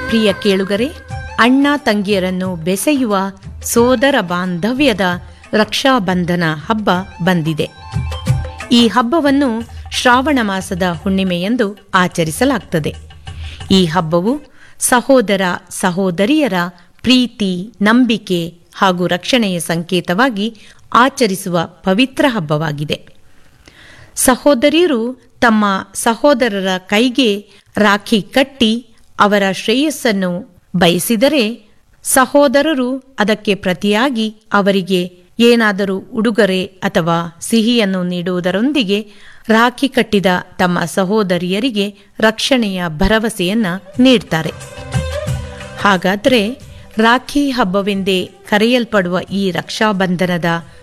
ಪ್ರಿಯ ಕೇಳುಗರೆ ಅಣ್ಣ ತಂಗಿಯರನ್ನು ಬೆಸೆಯುವ ಸೋದರ ಬಾಂಧವ್ಯದ ರಕ್ಷಾಬಂಧನ ಹಬ್ಬ ಬಂದಿದೆ ಈ ಹಬ್ಬವನ್ನು ಶ್ರಾವಣ ಮಾಸದ ಹುಣ್ಣಿಮೆಯಂದು ಆಚರಿಸಲಾಗ್ತದೆ ಈ ಹಬ್ಬವು ಸಹೋದರ ಸಹೋದರಿಯರ ಪ್ರೀತಿ ನಂಬಿಕೆ ಹಾಗೂ ರಕ್ಷಣೆಯ ಸಂಕೇತವಾಗಿ ಆಚರಿಸುವ ಪವಿತ್ರ ಹಬ್ಬವಾಗಿದೆ ಸಹೋದರಿಯರು ತಮ್ಮ ಸಹೋದರರ ಕೈಗೆ ರಾಖಿ ಕಟ್ಟಿ ಅವರ ಶ್ರೇಯಸ್ಸನ್ನು ಬಯಸಿದರೆ ಸಹೋದರರು ಅದಕ್ಕೆ ಪ್ರತಿಯಾಗಿ ಅವರಿಗೆ ಏನಾದರೂ ಉಡುಗೊರೆ ಅಥವಾ ಸಿಹಿಯನ್ನು ನೀಡುವುದರೊಂದಿಗೆ ರಾಖಿ ಕಟ್ಟಿದ ತಮ್ಮ ಸಹೋದರಿಯರಿಗೆ ರಕ್ಷಣೆಯ ಭರವಸೆಯನ್ನ ನೀಡ್ತಾರೆ ಹಾಗಾದರೆ ರಾಖಿ ಹಬ್ಬವೆಂದೇ ಕರೆಯಲ್ಪಡುವ ಈ ರಕ್ಷಾಬಂಧನದ